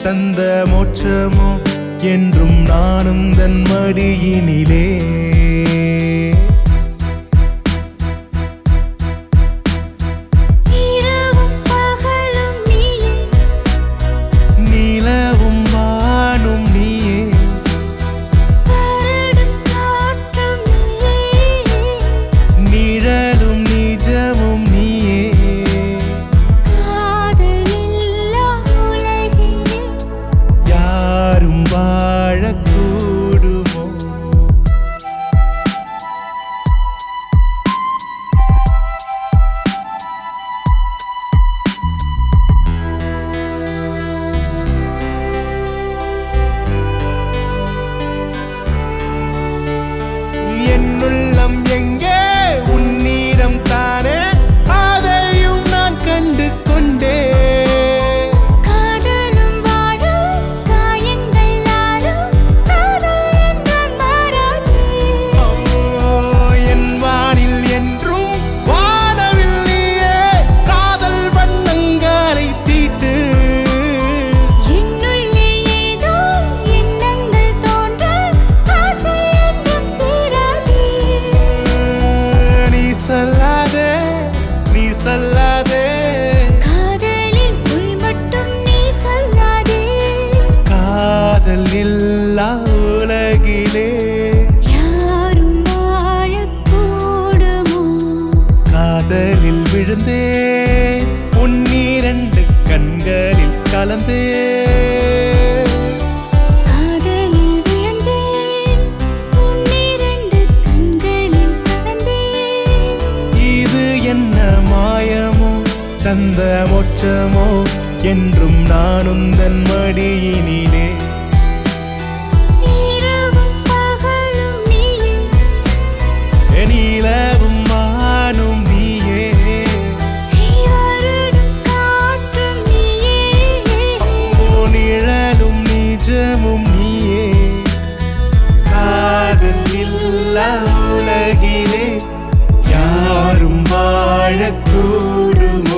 தந்த மோட்சமோ என்றும் நானும் தன் மடியினிலே இரவும் பகலும் நீயே நிலவும் வானும் நீயே வருடும் காற்றும் நீயே நிழலும் நிஜமும் நீயே காதலில்லா உலகிலே யாரும் வாழக்கூடுமோ என்னுள்ளம் எங்கே உன்னிடம் தானே அதையும் நான் கண்டு கொண்டேன் காதலும் வாழும் காயங்கள் ஆறும் காதல் என்றும் மாறாதே என் வானில் என்றும் வானவில் நீயே காதல் வண்ணங்களை தீட்டு என்னுள்ளே ஏதோ எண்ணங்கள் தோன்ற ஆசை என்றும் தீராதே நீ சொல்லாதே நீ சொல்லாதே காதலில் பொய் மட்டும் நீ சொல்லாதே காதல் இல்லா உலகிலே யாரும் வாழக்கூடுமோ காதலில் விழுந்தேன் உன்னிரண்டு கண்களில் கலந்தே காதலில் விழுந்தேன் உன்னிரண்டு கண்களில் கலந்தேன் இது என்ன மாயமோ தந்த மோட்சமோ என்றும் நானும் தன் மடியினிலே இரவும் பகலும் நீயே நிலவும் வானும் நீயே வருடும் காற்றும் நீயே நிழலும் நிஜமும் நீயே காதல் இல்லா உலகிலே யாரும் வாழக்கூடுமோ